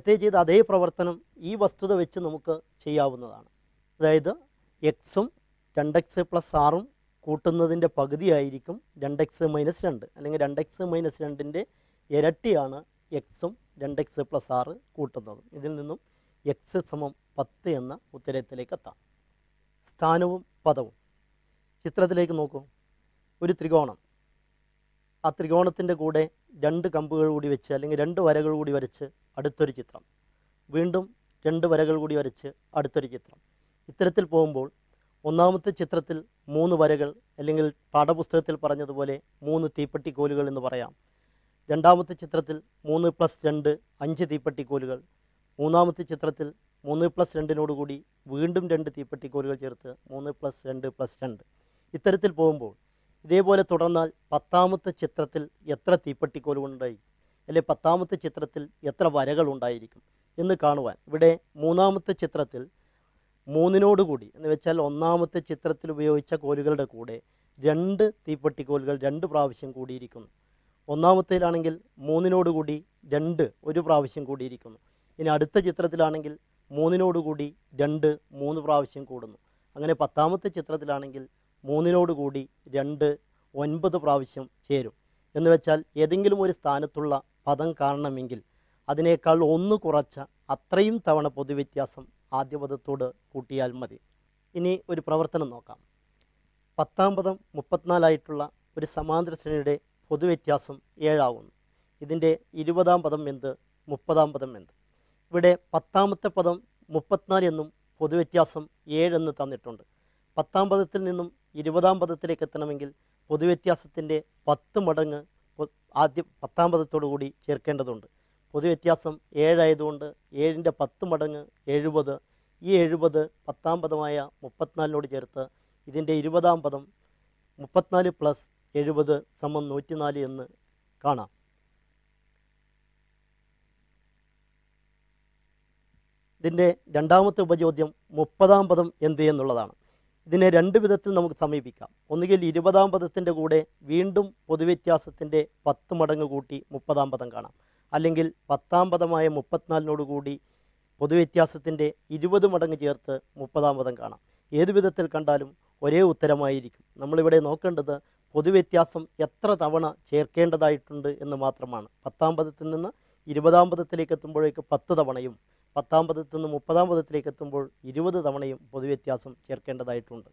നേരത്തെ ചെയ്ത അതേ പ്രവർത്തനം ഈ വസ്തുത വെച്ച് നമുക്ക് ചെയ്യാവുന്നതാണ് അതായത് എക്സും രണ്ട് എക്സ് പ്ലസ് ആറും കൂട്ടുന്നതിൻ്റെ പകുതിയായിരിക്കും രണ്ട് എക്സ് മൈനസ് രണ്ട് അല്ലെങ്കിൽ രണ്ട് എക്സ് മൈനസ് രണ്ടിൻ്റെ ഇരട്ടിയാണ് എക്സും രണ്ട് എക്സ് പ്ലസ് ആറ് കൂട്ടുന്നത് ഇതിൽ നിന്നും എക്സ് സമം പത്ത് എന്ന ഉത്തരത്തിലേക്ക് എത്താം സ്ഥാനവും പദവും ചിത്രത്തിലേക്ക് നോക്കൂ ഒരു ത്രികോണം ആ ത്രികോണത്തിൻ്റെ കൂടെ രണ്ട് കമ്പുകൾ കൂടി വെച്ച് അല്ലെങ്കിൽ രണ്ട് വരകൾ കൂടി വരച്ച് അടുത്തൊരു ചിത്രം വീണ്ടും രണ്ട് വരകൾ കൂടി വരച്ച് അടുത്തൊരു ചിത്രം ഇത്തരത്തിൽ പോകുമ്പോൾ ഒന്നാമത്തെ ചിത്രത്തിൽ മൂന്ന് വരകൾ അല്ലെങ്കിൽ പാഠപുസ്തകത്തിൽ പറഞ്ഞതുപോലെ മൂന്ന് തീപ്പെട്ടിക്കോലുകൾ എന്ന് പറയാം രണ്ടാമത്തെ ചിത്രത്തിൽ മൂന്ന് പ്ലസ് രണ്ട് അഞ്ച് തീപ്പെട്ടിക്കോലുകൾ മൂന്നാമത്തെ ചിത്രത്തിൽ മൂന്ന് പ്ലസ് രണ്ടിനോടുകൂടി വീണ്ടും രണ്ട് തീപ്പെട്ടിക്കോലുകൾ ചേർത്ത് മൂന്ന് പ്ലസ് രണ്ട് പ്ലസ് രണ്ട് ഇത്തരത്തിൽ പോകുമ്പോൾ ഇതേപോലെ തുടർന്നാൽ പത്താമത്തെ ചിത്രത്തിൽ എത്ര തീപ്പെട്ടിക്കോലുകൾ ഉണ്ടായി അല്ലെ പത്താമത്തെ ചിത്രത്തിൽ എത്ര വരകൾ ഉണ്ടായിരിക്കും എന്ന് കാണുവാൻ ഇവിടെ മൂന്നാമത്തെ ചിത്രത്തിൽ മൂന്നിനോടുകൂടി എന്ന് വെച്ചാൽ ഒന്നാമത്തെ ചിത്രത്തിൽ ഉപയോഗിച്ച കോലുകളുടെ കൂടെ രണ്ട് തീപ്പെട്ടിക്കോലുകൾ രണ്ട് പ്രാവശ്യം കൂടിയിരിക്കുന്നു ഒന്നാമത്തേലാണെങ്കിൽ മൂന്നിനോടുകൂടി രണ്ട് ഒരു പ്രാവശ്യം കൂടിയിരിക്കുന്നു ഇനി അടുത്ത ചിത്രത്തിലാണെങ്കിൽ മൂന്നിനോടുകൂടി രണ്ട് മൂന്ന് പ്രാവശ്യം കൂടുന്നു അങ്ങനെ പത്താമത്തെ ചിത്രത്തിലാണെങ്കിൽ മൂന്നിനോടുകൂടി രണ്ട് ഒൻപത് പ്രാവശ്യം ചേരും എന്ന് വെച്ചാൽ ഏതെങ്കിലും ഒരു സ്ഥാനത്തുള്ള പദം കാണണമെങ്കിൽ അതിനേക്കാൾ ഒന്ന് കുറച്ച അത്രയും തവണ പൊതുവ്യത്യാസം ആദ്യ പദത്തോട് കൂട്ടിയാൽ മതി ഇനി ഒരു പ്രവർത്തനം നോക്കാം പത്താം പദം മുപ്പത്തിനാലായിട്ടുള്ള ഒരു സമാന്തര ശ്രേണിയുടെ പൊതുവ്യത്യാസം ഏഴാകുന്നു ഇതിൻ്റെ ഇരുപതാം പദം എന്ത് മുപ്പതാം പദം എന്ത് ഇവിടെ പത്താമത്തെ പദം മുപ്പത്തിനാല് എന്നും പൊതുവ്യത്യാസം ഏഴെന്ന് തന്നിട്ടുണ്ട് പത്താം പദത്തിൽ നിന്നും ഇരുപതാം പദത്തിലേക്ക് എത്തണമെങ്കിൽ പൊതുവ്യത്യാസത്തിൻ്റെ പത്ത് മടങ്ങ് പൊ- ആദ്യം പത്താം പദത്തോടു കൂടി ചേർക്കേണ്ടതുണ്ട് പൊതുവ്യത്യാസം ഏഴായതുകൊണ്ട് ഏഴിൻ്റെ പത്ത് മടങ്ങ് എഴുപത് ഈ എഴുപത് പത്താം പദമായ മുപ്പത്തിനാലിനോട് ചേർത്ത് ഇതിൻ്റെ ഇരുപതാം പദം മുപ്പത്തിനാല് പ്ലസ് എഴുപത് സമം നൂറ്റിനാല് എന്ന് കാണാം ഇതിൻ്റെ രണ്ടാമത്തെ ഉപചോദ്യം മുപ്പതാം പദം എന്ത് എന്നുള്ളതാണ് ഇതിനെ രണ്ട് വിധത്തിൽ നമുക്ക് സമീപിക്കാം ഒന്നുകിൽ ഇരുപതാം പദത്തിൻ്റെ കൂടെ വീണ്ടും പൊതുവ്യത്യാസത്തിൻ്റെ പത്ത് മടങ്ങ് കൂട്ടി മുപ്പതാം പദം കാണാം അല്ലെങ്കിൽ പത്താം പദമായ മുപ്പത്തിനാലിനോട് കൂടി പൊതുവ്യത്യാസത്തിൻ്റെ ഇരുപത് മടങ്ങ് ചേർത്ത് മുപ്പതാം പദം കാണാം ഏത് വിധത്തിൽ കണ്ടാലും ഒരേ ഉത്തരമായിരിക്കും നമ്മളിവിടെ നോക്കേണ്ടത് പൊതുവ്യത്യാസം എത്ര തവണ ചേർക്കേണ്ടതായിട്ടുണ്ട് എന്ന് മാത്രമാണ് പത്താം പദത്തിൽ നിന്ന് ഇരുപതാം പദത്തിലേക്ക് എത്തുമ്പോഴേക്ക് പത്ത് തവണയും പത്താം പദത്തിൽ നിന്ന് മുപ്പതാം പദത്തിലേക്ക് എത്തുമ്പോൾ ഇരുപത് തവണയും പൊതുവ്യത്യാസം ചേർക്കേണ്ടതായിട്ടുണ്ട്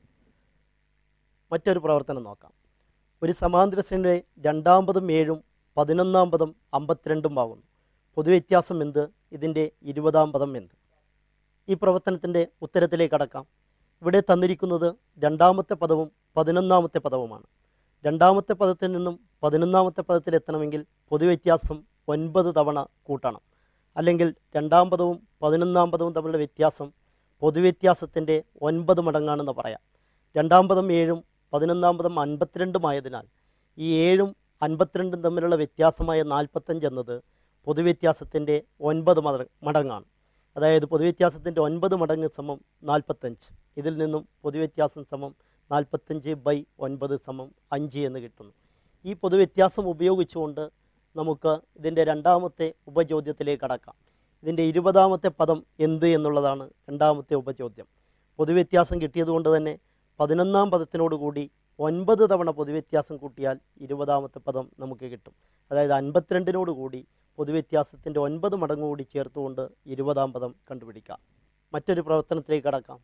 മറ്റൊരു പ്രവർത്തനം നോക്കാം ഒരു സമാന്തര ശ്രേണിയുടെ രണ്ടാം പദം ഏഴും പതിനൊന്നാം പദം അമ്പത്തിരണ്ടും ആകുന്നു പൊതുവ്യത്യാസം എന്ത് ഇതിൻ്റെ ഇരുപതാം പദം എന്ത് ഈ പ്രവർത്തനത്തിൻ്റെ ഉത്തരത്തിലേക്ക് കടക്കാം ഇവിടെ തന്നിരിക്കുന്നത് രണ്ടാമത്തെ പദവും പതിനൊന്നാമത്തെ പദവുമാണ് രണ്ടാമത്തെ പദത്തിൽ നിന്നും പതിനൊന്നാമത്തെ പദത്തിൽ എത്തണമെങ്കിൽ പൊതുവ്യത്യാസം ഒൻപത് തവണ കൂട്ടണം അല്ലെങ്കിൽ രണ്ടാം പദവും പതിനൊന്നാം പദവും തമ്മിലുള്ള വ്യത്യാസം പൊതുവ്യത്യാസത്തിൻ്റെ ഒൻപത് മടങ്ങാണെന്ന് പറയാം രണ്ടാം പദം ഏഴും പതിനൊന്നാം പദം അൻപത്തിരണ്ടുമായതിനാൽ ഈ ഏഴും അൻപത്തിരണ്ടും തമ്മിലുള്ള വ്യത്യാസമായ നാൽപ്പത്തഞ്ച് എന്നത് പൊതുവ്യത്യാസത്തിൻ്റെ ഒൻപത് മട മടങ്ങാണ് അതായത് പൊതുവ്യത്യാസത്തിൻ്റെ ഒൻപത് മടങ്ങ് സമം നാൽപ്പത്തഞ്ച് ഇതിൽ നിന്നും പൊതുവ്യത്യാസം സമം നാൽപ്പത്തഞ്ച് ബൈ ഒൻപത് സമം അഞ്ച് എന്ന് കിട്ടുന്നു ഈ പൊതുവ്യത്യാസം ഉപയോഗിച്ചുകൊണ്ട് നമുക്ക് ഇതിൻ്റെ രണ്ടാമത്തെ ഉപചോദ്യത്തിലേക്ക് കടക്കാം ഇതിൻ്റെ ഇരുപതാമത്തെ പദം എന്ത് എന്നുള്ളതാണ് രണ്ടാമത്തെ ഉപചോദ്യം പൊതുവ്യത്യാസം കിട്ടിയതുകൊണ്ട് തന്നെ പതിനൊന്നാം പദത്തിനോടുകൂടി ഒൻപത് തവണ പൊതുവ്യത്യാസം കൂട്ടിയാൽ ഇരുപതാമത്തെ പദം നമുക്ക് കിട്ടും അതായത് അൻപത്തിരണ്ടിനോട് കൂടി പൊതുവ്യത്യാസത്തിൻ്റെ ഒൻപത് മടങ്ങ് കൂടി ചേർത്തുകൊണ്ട് ഇരുപതാം പദം കണ്ടുപിടിക്കാം മറ്റൊരു പ്രവർത്തനത്തിലേക്ക് കടക്കാം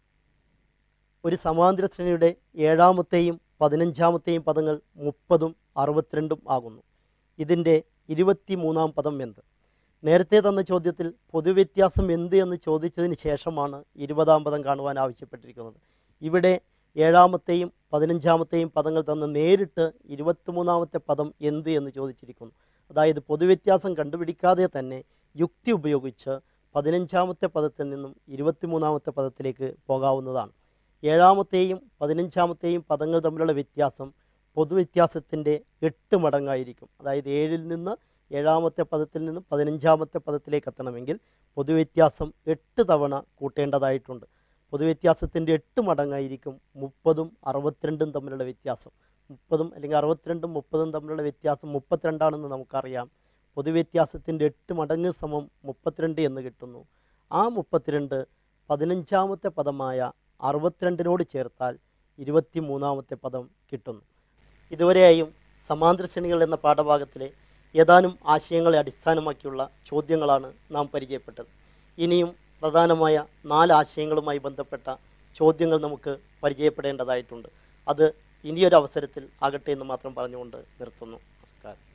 ഒരു സമാന്തര ശ്രേണിയുടെ ഏഴാമത്തെയും പതിനഞ്ചാമത്തെയും പദങ്ങൾ മുപ്പതും അറുപത്തിരണ്ടും ആകുന്നു ഇതിൻ്റെ ഇരുപത്തി മൂന്നാം പദം എന്ത് നേരത്തെ തന്ന ചോദ്യത്തിൽ പൊതുവ്യത്യാസം എന്ത് എന്ന് ചോദിച്ചതിന് ശേഷമാണ് ഇരുപതാം പദം കാണുവാൻ ആവശ്യപ്പെട്ടിരിക്കുന്നത് ഇവിടെ ഏഴാമത്തെയും പതിനഞ്ചാമത്തെയും പദങ്ങൾ തന്ന് നേരിട്ട് ഇരുപത്തിമൂന്നാമത്തെ പദം എന്ത് എന്ന് ചോദിച്ചിരിക്കുന്നു അതായത് പൊതുവ്യത്യാസം കണ്ടുപിടിക്കാതെ തന്നെ യുക്തി ഉപയോഗിച്ച് പതിനഞ്ചാമത്തെ പദത്തിൽ നിന്നും ഇരുപത്തിമൂന്നാമത്തെ പദത്തിലേക്ക് പോകാവുന്നതാണ് ഏഴാമത്തെയും പതിനഞ്ചാമത്തെയും പദങ്ങൾ തമ്മിലുള്ള വ്യത്യാസം പൊതുവ്യത്യാസത്തിൻ്റെ എട്ട് മടങ്ങായിരിക്കും അതായത് ഏഴിൽ നിന്ന് ഏഴാമത്തെ പദത്തിൽ നിന്നും പതിനഞ്ചാമത്തെ പദത്തിലേക്ക് എത്തണമെങ്കിൽ പൊതുവ്യത്യാസം എട്ട് തവണ കൂട്ടേണ്ടതായിട്ടുണ്ട് പൊതുവ്യത്യാസത്തിൻ്റെ എട്ട് മടങ്ങായിരിക്കും മുപ്പതും അറുപത്തിരണ്ടും തമ്മിലുള്ള വ്യത്യാസം മുപ്പതും അല്ലെങ്കിൽ അറുപത്തിരണ്ടും മുപ്പതും തമ്മിലുള്ള വ്യത്യാസം മുപ്പത്തിരണ്ടാണെന്ന് നമുക്കറിയാം പൊതുവ്യത്യാസത്തിൻ്റെ എട്ട് മടങ്ങ് സമം മുപ്പത്തിരണ്ട് എന്ന് കിട്ടുന്നു ആ മുപ്പത്തിരണ്ട് പതിനഞ്ചാമത്തെ പദമായ അറുപത്തിരണ്ടിനോട് ചേർത്താൽ ഇരുപത്തി മൂന്നാമത്തെ പദം കിട്ടുന്നു ഇതുവരെയായും സമാന്തര ശ്രേണികൾ എന്ന പാഠഭാഗത്തിലെ ഏതാനും ആശയങ്ങളെ അടിസ്ഥാനമാക്കിയുള്ള ചോദ്യങ്ങളാണ് നാം പരിചയപ്പെട്ടത് ഇനിയും പ്രധാനമായ നാല് ആശയങ്ങളുമായി ബന്ധപ്പെട്ട ചോദ്യങ്ങൾ നമുക്ക് പരിചയപ്പെടേണ്ടതായിട്ടുണ്ട് അത് ഇനിയൊരു അവസരത്തിൽ ആകട്ടെ എന്ന് മാത്രം പറഞ്ഞുകൊണ്ട് നിർത്തുന്നു നമസ്കാരം